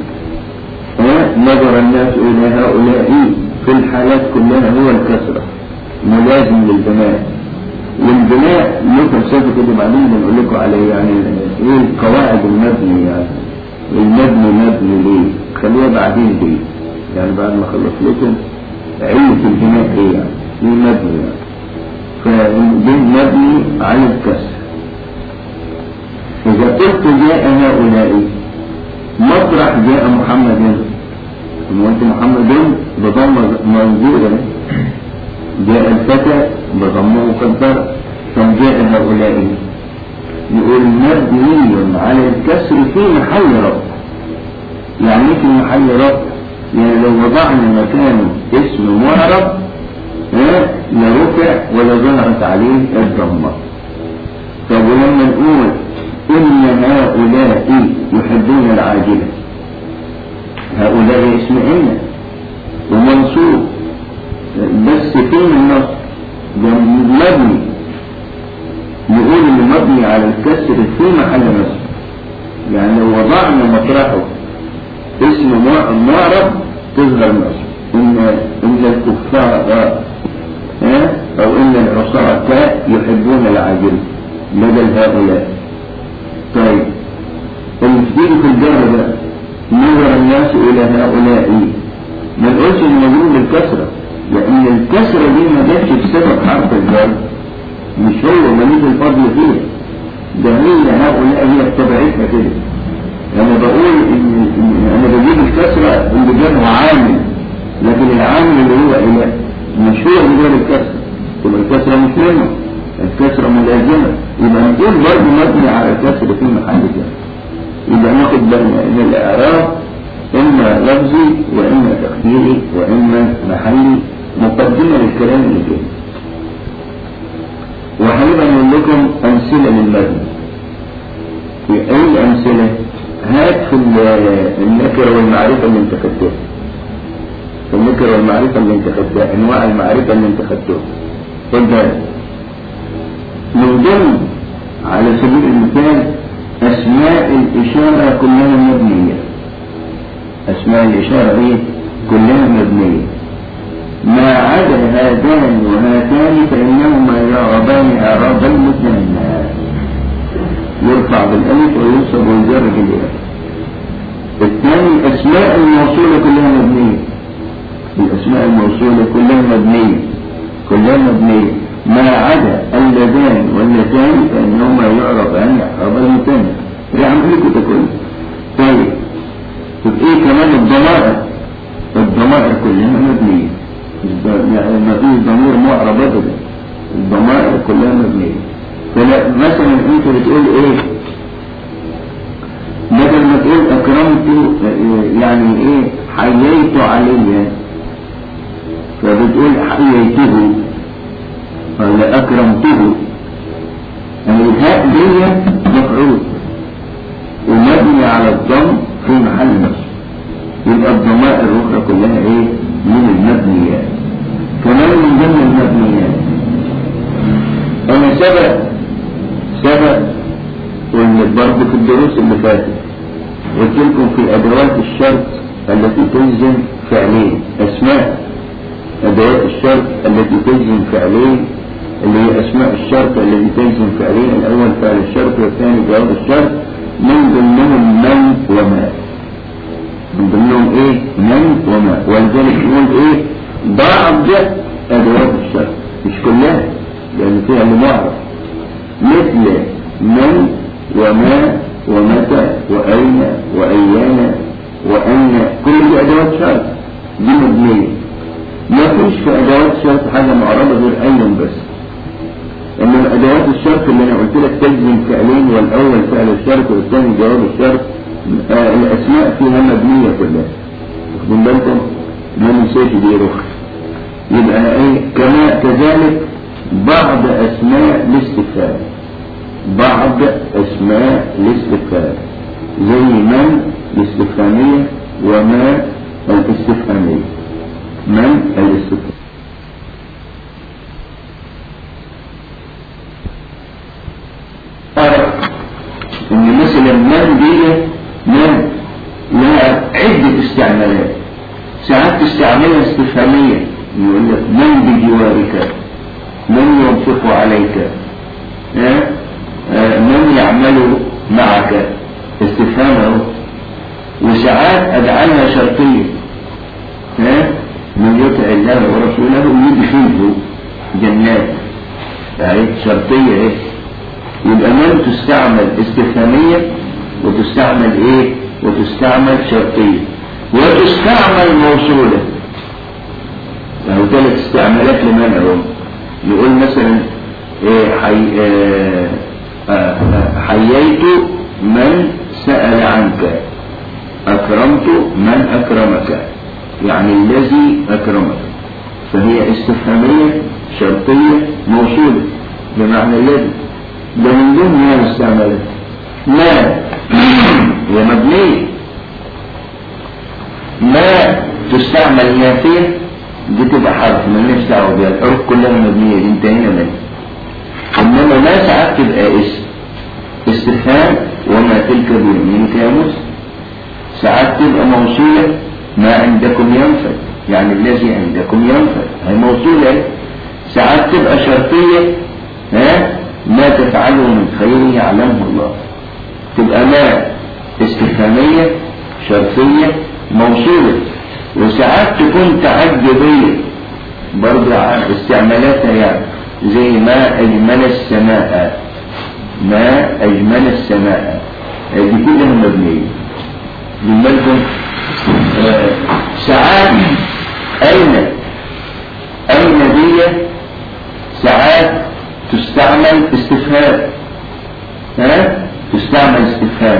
نظر الناس إلى هؤلاء في الحالات كلها هو الكسرة ملازم للبناء والبناء له فلسفه كده بعدين بنقول لكم عليه يعني ايه القواعد المبني يعني المبني مبني ليه؟ خليها بعدين دي يعني بعد ما اخلص لكم علة البناء ايه يعني؟ ايه مبني يعني؟ فده مبني على الكسر إذا قلت جاء هؤلاء مطرح جاء محمد وانت محمد بضمة موجودة جاء الفتى بضمه مقدرة فجاء هؤلاء يقول مبني على الكسر في محل رفع يعني في محل رفع يعني لو وضعنا مكانه اسم معرب ها لا رفع ولا ظهرت عليه الضمة طب ولما نقول إن هؤلاء يحبون العاجلة هؤلاء اسم إن ومنصوب بس فين النص ده مبني نقول اللي مبني على الكسر في محل نصب يعني لو وضعنا مطرحه اسم معرب تظهر نصب إن إن الكفار ها أو إن العصاة يحبون العاجل بدل هؤلاء طيب المفيد في الجر ده نظر الناس إلى هؤلاء ما نقولش المجرور بالكسرة لأن الكسرة دي ما جاتش بسبب حرف الجر مش هو مليك الفضل فيه ده هي هؤلاء هي بطبيعتها كده أنا بقول إن إن أنا بجيب الكسرة اللي جابها عامل لكن العامل اللي هو إله مش هو اللي جاب الكسرة تبقى الكسرة مش منه الكسرة ملازمة يبقى نقول برضه مبني على الكسر في محل جر يبقى ناخد بالنا ان الاعراب اما لفظي واما تقديري واما محلي مقدمة للكلام اللي جاي وهنبقى نقول لكم امثلة للمبني ايه الامثلة هات في ال- النكرة والمعرفة اللي انت خدتها في النكرة والمعرفة اللي انت خدتها انواع المعرفة اللي انت خدتها خد بالك من ضمن على سبيل المثال اسماء الاشارة كلها مبنية اسماء الاشارة ايه كلها مبنية ما عدا هذان وهاتان فانهما يعربان اعراب المثنى يرفع بالالف وينصب ويجر بالياء الثاني اسماء الموصولة كلها مبنية الاسماء الموصولة كلها مبنية كلها مبنية ما عدا اللذان واللتان فانهما يعربان اعراب المثنى دي عملكم ده كله طيب طب ايه كمان الضمائر الضمائر كلها مبنية الض- يعني ما فيش ضمير معرب ابدا الضمائر كلها مبنية فلا مثلا انت بتقول ايه بدل ما تقول اكرمت آه، يعني ايه حييت عليا فبتقول حييته ولا اكرمته يعني الهاء دي مفعول ومبني على الضم في محل نصب يبقى الضمائر الاخرى كلها ايه من المبنيات كمان من ضمن المبنيات انا سبق سبق وان برضه في الدروس اللي فاتت قلت لكم في ادوات الشرط التي تلزم فعلين اسماء ادوات الشرط التي تلزم فعلين اللي هي اسماء الشرط التي تلزم فعلين الاول فعل الشرط والثاني جواب الشرط من ضمنهم من وما من ضمنهم ايه من وما ولذلك يقول ايه بعض ادوات الشرط مش كلها لان فيها المعرف مثل من وما ومتى واين وايان وان كل دي ادوات شرط دي مبنيه ما فيش في ادوات الشرط حاجه معربه غير اين بس انما ادوات الشرط اللي انا قلت لك تلزم فعلين والاول فعل الشرط والثاني جواب الشرط آه الاسماء فيها مبنيه كلها واخدين بالكم ما ننساش دي رخ يبقى ايه كما كذلك بعض اسماء الاستفهام بعض اسماء الاستفهام زي من الاستفهاميه وما الاستفهاميه من الاستفهام ان مثلا من دي من لها عدة استعمالات ساعات تستعملها استفهامية يقول لك من بجوارك من ينفق عليك ها؟ آه، من يعمل معك استفهام اهو وساعات اجعلها شرطية ها؟ من يطع الله ورسوله يدخله جنات اهي شرطية ايه يبقى من تستعمل استفهامية وتستعمل ايه وتستعمل شرطية وتستعمل موصولة يعني ثلاث استعمالات لمن اهو يقول مثلا إيه حي آه آه آه حييت من سأل عنك أكرمت من أكرمك يعني الذي أكرمك فهي استفهامية شرطية موصولة بمعنى الذي ده من ضمن ما الاستعمالات ما هي مبنية ما تستعمل نافية دي تبقى حرف مالناش دعوة بيها الحروف كلها مبنية دي انتهينا منها انما ما ساعات تبقى اسم استفهام وما تلك بيمينك يا موسى ساعات تبقى موصولة ما عندكم ينفد يعني الذي عندكم ينفد هي موصولة اهي. ساعات تبقى شرطية ها ما تفعله من خير يعلمه الله تبقى ما استفهامية شرطية موصولة وساعات تكون تعجبية برضه استعمالاتها يعني زي ما أجمل السماء ما أجمل السماء دي كلها مبنية بالكم آه ساعات أين أين دي ساعات تستعمل استفهام ها تستعمل استفهام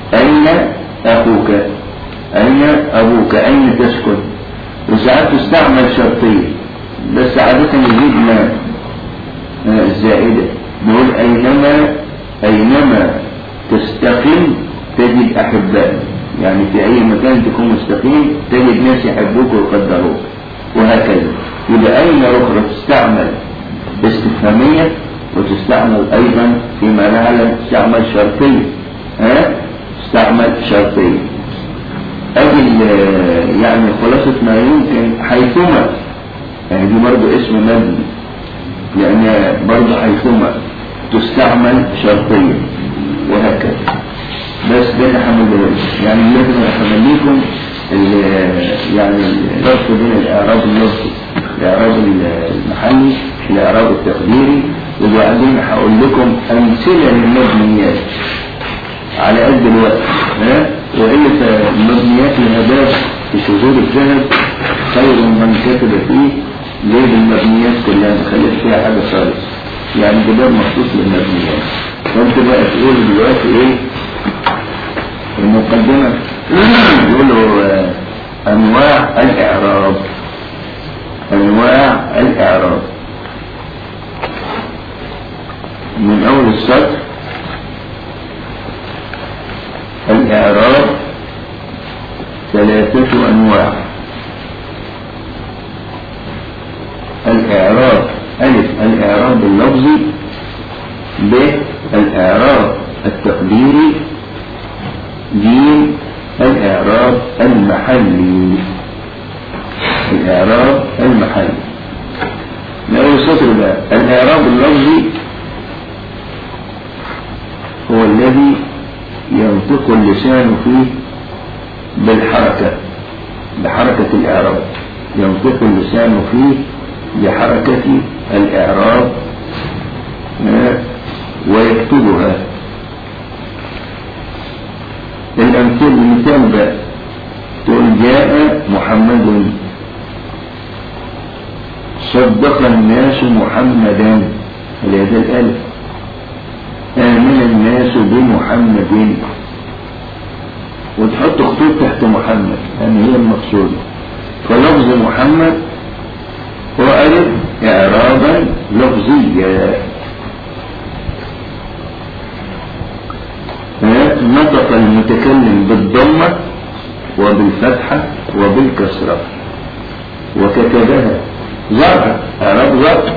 أين أخوك أين أبوك أين تسكن وساعات تستعمل شرطية بس عادة يزيد ما ما الزائدة نقول أينما أينما تستقيم تجد أحباء يعني في أي مكان تكون مستقيم تجد ناس يحبوك ويقدروك وهكذا يبقى أين أخرى تستعمل استفهامية وتستعمل أيضا فيما نعلم تستعمل شرطية ها تستعمل شرطية أجل يعني خلاصة ما يمكن حيثما يعني دي برضه اسم مبني لأن برضه حيثما تستعمل شرطية وهكذا بس ده اللي هعمله يعني لازم اخليكم يعني الفرق بين الاعراب اللفظي الاعراب المحلي الاعراب التقديري وبعدين هقول لكم امثله للمبنيات على قد الوقت ها وإلا المبنيات لهداف في شذور الذهب خير من كتب فيه ليه المبنيات كلها ما خليش فيها حاجه خالص يعني كتاب مخصوص للمبنيات فانت بقى تقول دلوقتي ايه المقدمة يقولوا آه، أنواع الإعراب أنواع الإعراب من أول السطر الإعراب ثلاثة أنواع الإعراب ألف الإعراب اللفظي ب الإعراب التقديري جيم الإعراب المحلي الإعراب المحلي نقول سطر بقى الإعراب اللفظي هو الذي ينطق اللسان فيه بالحركة بحركة الإعراب ينطق اللسان فيه بحركة الإعراب آه، ويكتبها الأمثلة المثال بقى تقول جاء محمد صدق الناس محمدا هذا الألف آمن الناس بمحمد وتحط خطوط تحت محمد يعني هي المقصودة فلفظ محمد هو ألف إعرابا لفظيا نطق المتكلم بالضمة وبالفتحة وبالكسرة وكتبها ظرف أعراب ظرف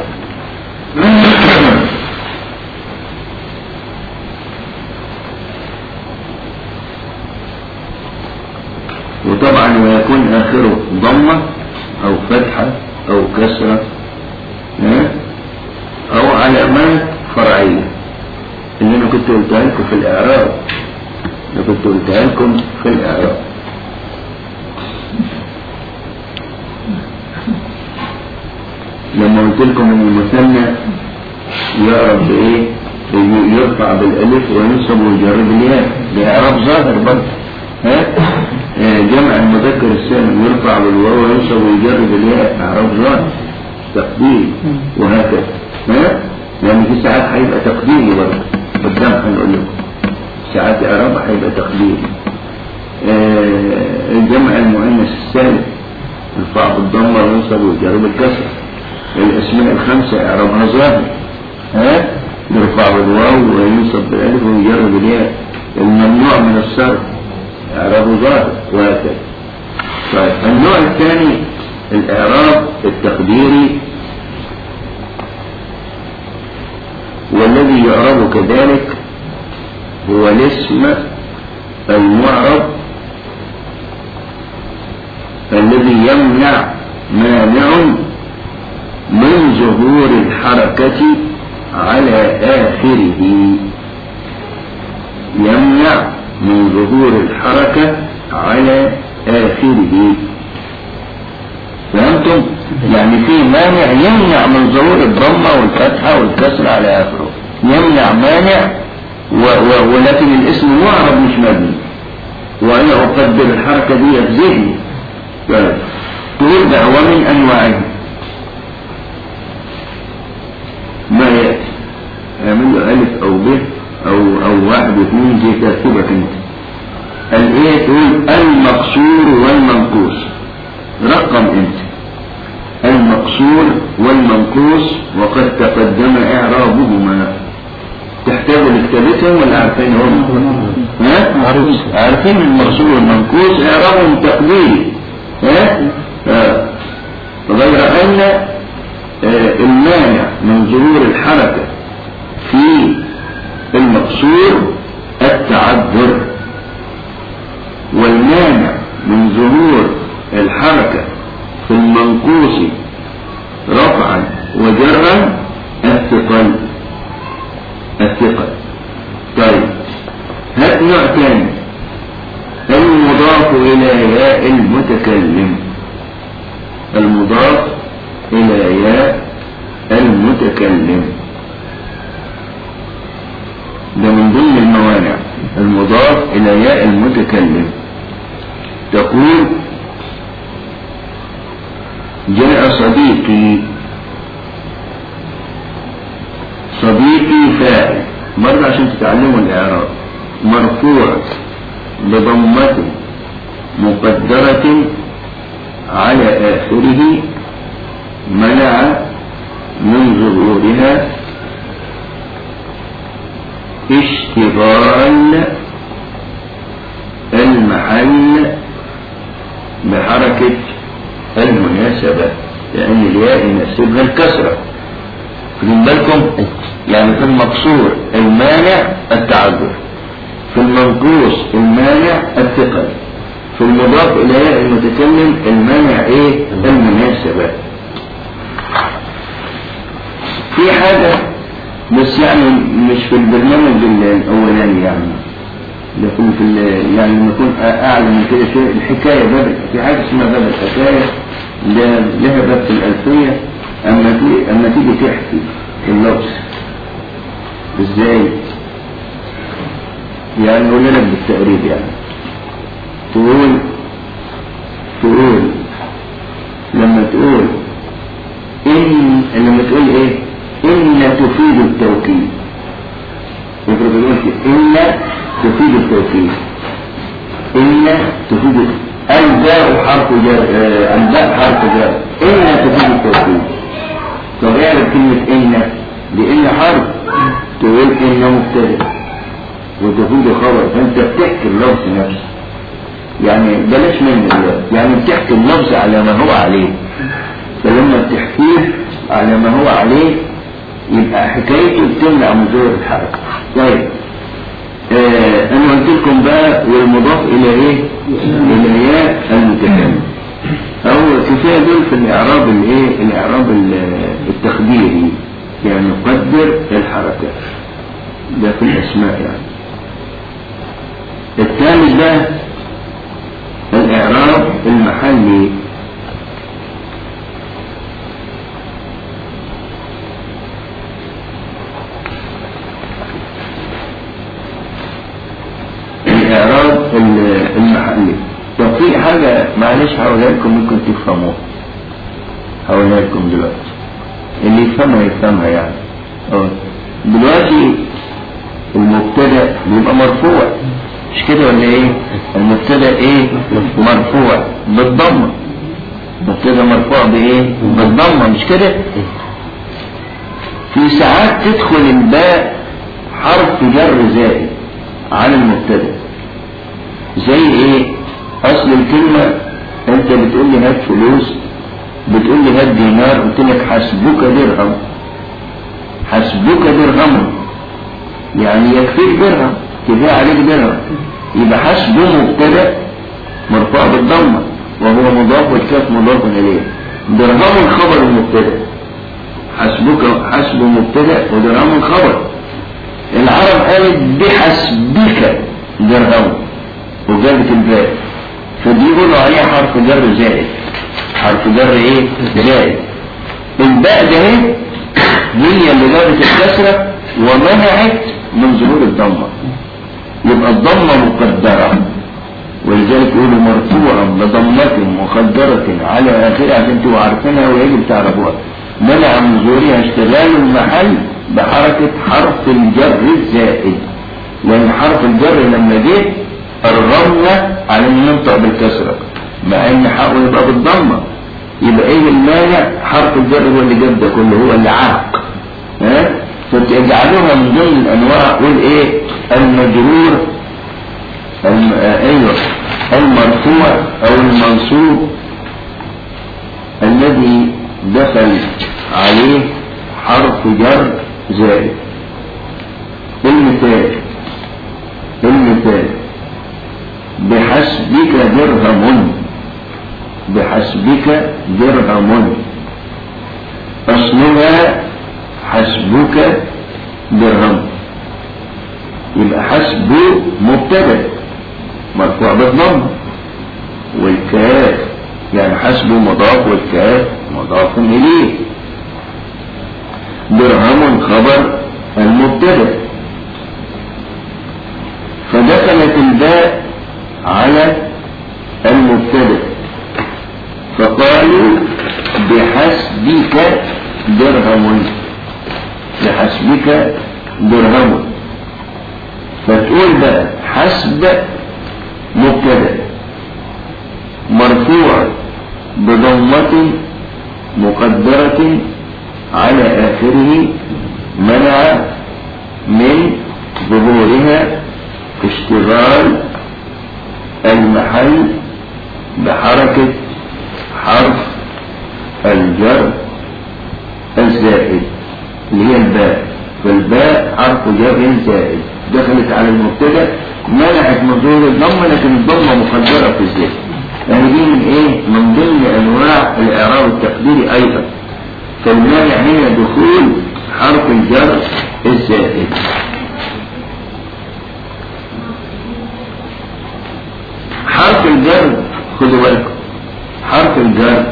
وطبعا ويكون آخره ضمة أو فتحة أو كسرة ها؟ أو علامات فرعية اللي أنا كنت قلتها لكم في الإعراب اللي كنت قلتها لكم في الإعراب لما قلت لكم ان المثنى يعرف بايه يرفع بالالف وينصب ويجر بالياء باعراب ظاهر برضه ها آه، جمع المذكر السالم يرفع بالواو وينصب ويجر بالياء اعراب ظاهر تقدير وهكذا ها يعني في ساعات هيبقى تقديري برضه قدام هنقول لكم ساعات اعراب هيبقى تقديري آه، الجمع المؤنث السالم يرفع بالضمه وينصب ويجر بالكسر الاسماء الخمسه اعرابها ظاهر ها يرفع بالواو وينصب بالالف ويجر بالياء الممنوع من الصرف اعرابه ظاهر وهكذا طيب النوع الثاني الاعراب التقديري والذي يعرب كذلك هو الاسم المعرب الذي يمنع مانع من ظهور الحركة على آخره يمنع من ظهور الحركة على آخره فهمتم؟ يعني في مانع يمنع من ظهور الضمة والفتحة والكسر على آخره يمنع مانع و و ولكن الاسم معرب مش مبني وأنا أقدر الحركة دي في ذهني طيب. تقول ده ومن أنواعه ما يأتي اعمل له ألف أو ب أو أو واحد واثنين زي ترتيبك أنت الايه تقول المقصور والمنقوص رقم انت المقصور والمنقوص وقد تقدم اعرابهما تحتاجوا لكتابتهم ولا عارفينهم؟ ها؟ عارفين المقصور والمنقوص اعرابهم تقديري ها؟ آه. غير ان آه، المانع من ظهور الحركة في المقصور التعذر والمانع من ظهور الحركة في المنقوص رفعا وجرا الثقل الثقل طيب هات نوع تاني المضاف إلى ياء المتكلم المضاف إلى ياء المتكلم ده من ضمن الموانع المضاف إلى ياء المتكلم تقول جاء صديقي صديقي فاعل مرة عشان تتعلموا الإعراب مرفوع بضمة مقدرة على آخره منع من ظهورها اشتغال المحل بحركة المناسبة لأن الياء يناسبها الكسرة خدين بالكم يعني في المقصور المانع التعذر في المنقوص المانع الثقل في المضاف إلى ياء المتكلم المانع إيه المناسبة في حاجة بس يعني مش في البرنامج الأولاني يعني لكن في ال- يعني لما يكون أعلى من كده شيء الحكاية باب في حاجة اسمها باب الحكاية ده لها باب في الألفية أما تيجي أما تيجي تحكي اللفظ إزاي؟ يعني أقول لك بالتقريب يعني تقول تقول لما تقول إن لما تقول إيه؟ إن تفيد التوكيد يفرق يقول كده إن تفيد التوكيد إن تفيد الباء حرف جر آه، الباء حرف جر إن تفيد التوكيد طب اعرف كلمة إن لإن حرف تقول إن مبتدأ وتفيد خبر فأنت بتحكي اللفظ نفسه يعني بلاش من دلوقتي يعني بتحكي اللفظ على ما هو عليه فلما بتحكيه على ما هو عليه يبقى حكايته بتمنع من ظهور الحركة طيب آه انا قلت لكم بقى والمضاف الى ايه الى ياء المتكلم او كفايه دول في الاعراب الايه الاعراب ال- التقديري يعني نقدر الحركات ده في الاسماء يعني الثالث بقى الاعراب المحلي الإعراب ال- المحلي طب في حاجة معلش هقولها لكم ممكن تفهموها هقولها لكم دلوقتي اللي يفهمها يفهمها يعني اه دلوقتي المبتدا بيبقى مرفوع مش كده ولا ايه المبتدا ايه مرفوع بالضمه مبتدا مرفوع بايه بالضمه مش كده في ساعات تدخل الباء حرف جر زائد عن المبتدا زي ايه اصل الكلمة انت بتقول لي هات فلوس بتقول لي هات دينار قلت لك حسبك درهم حسبك درهم يعني يكفيك درهم كفاية عليك درهم يبقى حسبه مبتدا مرفوع بالضمة وهو مضاف والكاف مضاف اليه درهم خبر المبتدا حسبك حسب مبتدا ودرهم خبر العرب قالت بحسبك درهم وجابت الباء فدي يقولوا عليها حرف جر زائد حرف جر ايه زائد الباء ده اهي هي اللي جابت الكسرة ومنعت من ظهور الضمة يبقى الضمة مقدرة ولذلك يقولوا مرفوعا بضمة مقدرة على آخرها عشان تبقوا عارفينها ويجب تعرفوها منع من ظهورها اشتغال المحل بحركة حرف الجر الزائد لأن حرف الجر لما جه الرملة على ان ينطق بالكسرة مع ان حقه يبقى بالضمة يبقى ايه المانع حرف الجر هو اللي جاب ده كله هو اللي عاق ها فتجعلوها من ضمن الانواع قول ايه المجرور الم... آه ايوه المرفوع او المنصوب الذي دخل عليه حرف جر زائد المثال المثال بحسبك درهم بحسبك درهم أصلها حسبك درهم يبقى حسب مبتدا مرفوع بالضم والكاف يعني حسب مضاف والكاف مضاف إليه درهم خبر المبتدا فدخلت الباء على المبتدا فقالوا بحسبك درهم بحسبك درهم فتقول بقى حسب مبتدا مرفوع بضمة مقدرة على آخره منع من ظهورها اشتغال المحل بحركة حرف الجر الزائد اللي هي الباء فالباء حرف جر زائد دخلت على المبتدا منعت من ظهور الضمه لكن الضمه مقدره في الذهن يعني دي من ايه من ضمن انواع الاعراب التقديري ايضا فالمانع هنا دخول حرف الجر الزائد حرف الجر خدوا بالكم حرف الجر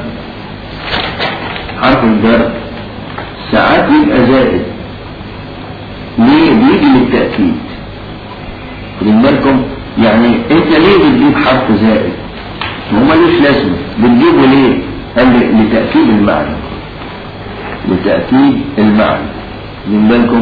حرف الجر ساعات يبقى زائد ليه بيجي للتأكيد خدوا بالكم يعني انت ليه بتجيب حرف زائد هو ملوش لازمه بتجيبه ليه قال لي لتأكيد المعنى لتأكيد المعنى خدوا بالكم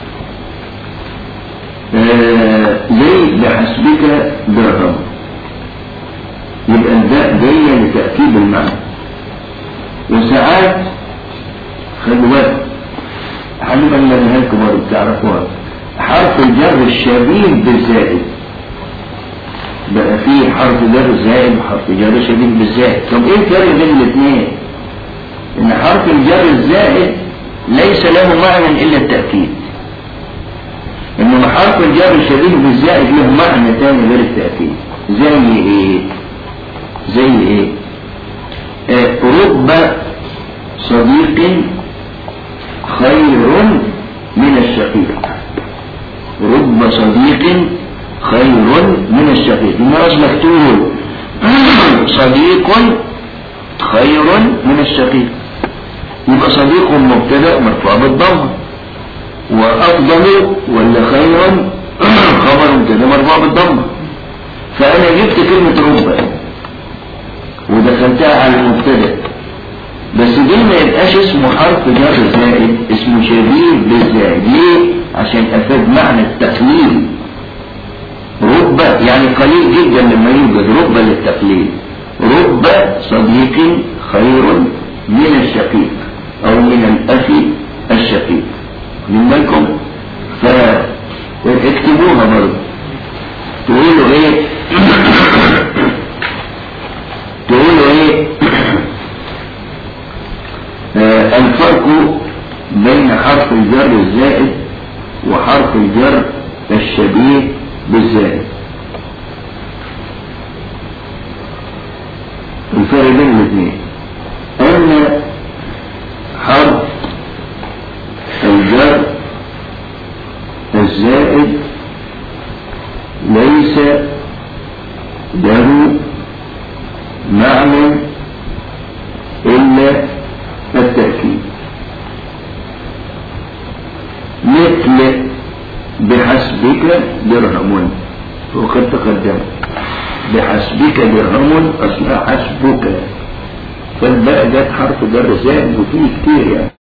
آه ليه بحسبك درهم يبقى الباء جاية لتأكيد المعنى وساعات خلوا بالك حلوة اللي لكم تعرفوها حرف الجر الشبيه بالزائد بقى فيه حرف جر زائد وحرف جر شبيه بالزائد طب ايه الفرق بين الاثنين ان حرف الجر الزائد ليس له معنى الا التأكيد انما حرف الجر الشبيه بالزائد له معنى ثاني غير التأكيد زي ايه زي ايه آه رب صديق خير من الشقيق رب صديق خير من الشقيق الناس مكتوب صديق خير من الشقيق يبقى صديق مبتدا مرفوع بالضمه وافضل ولا خير خبر مبتدا مرفوع بالضمه فانا جبت كلمه رب ودخلتها على المبتدا بس دي ما يبقاش اسمه حرف جر زائد اسمه شبيه بالزائد ليه عشان افاد معنى التقليل رب يعني قليل جدا لما يوجد رب للتقليل رب صديق خير من الشقيق او من الاخ الشقيق من بالكم فاكتبوها برضه تقولوا ايه تقولوا ايه آه الفرق بين حرف الجر الزائد وحرف الجر الشبيه بالزائد الفرق بين الاثنين ان حرف الجر الزائد ليس له معنى إلا التأكيد مثل بحسبك درهم وقد تقدم بحسبك درهم أصلها حسبك فالباء جت حرف جر زائد وفيه كتير يعني